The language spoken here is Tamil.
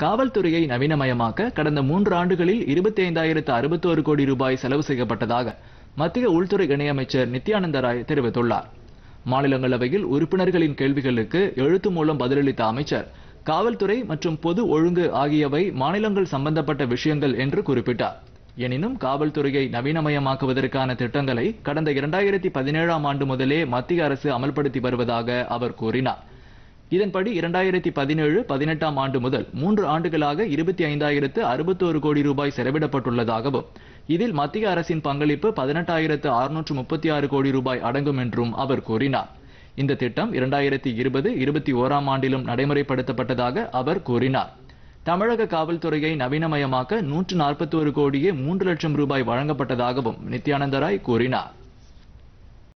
காவல்துறையை நவீனமயமாக்க கடந்த மூன்று ஆண்டுகளில் இருபத்தி ஐந்தாயிரத்து அறுபத்தோரு கோடி ரூபாய் செலவு செய்யப்பட்டதாக மத்திய உள்துறை இணையமைச்சர் நித்யானந்த ராய் தெரிவித்துள்ளார் மாநிலங்களவையில் உறுப்பினர்களின் கேள்விகளுக்கு எழுத்து மூலம் பதிலளித்த அமைச்சர் காவல்துறை மற்றும் பொது ஒழுங்கு ஆகியவை மாநிலங்கள் சம்பந்தப்பட்ட விஷயங்கள் என்று குறிப்பிட்டார் எனினும் காவல்துறையை நவீனமயமாக்குவதற்கான திட்டங்களை கடந்த இரண்டாயிரத்தி பதினேழாம் ஆண்டு முதலே மத்திய அரசு அமல்படுத்தி வருவதாக அவர் கூறினார் இதன்படி இரண்டாயிரத்தி பதினேழு பதினெட்டாம் ஆண்டு முதல் மூன்று ஆண்டுகளாக இருபத்தி ஐந்தாயிரத்து அறுபத்தோரு கோடி ரூபாய் செலவிடப்பட்டுள்ளதாகவும் இதில் மத்திய அரசின் பங்களிப்பு பதினெட்டாயிரத்து அறுநூற்று முப்பத்தி ஆறு கோடி ரூபாய் அடங்கும் என்றும் அவர் கூறினார் இந்த திட்டம் இரண்டாயிரத்தி இருபது இருபத்தி ஓராம் ஆண்டிலும் நடைமுறைப்படுத்தப்பட்டதாக அவர் கூறினார் தமிழக காவல்துறையை நவீனமயமாக்க நூற்று நாற்பத்தோரு கோடியே மூன்று லட்சம் ரூபாய் வழங்கப்பட்டதாகவும் நித்யானந்த ராய் கூறினார்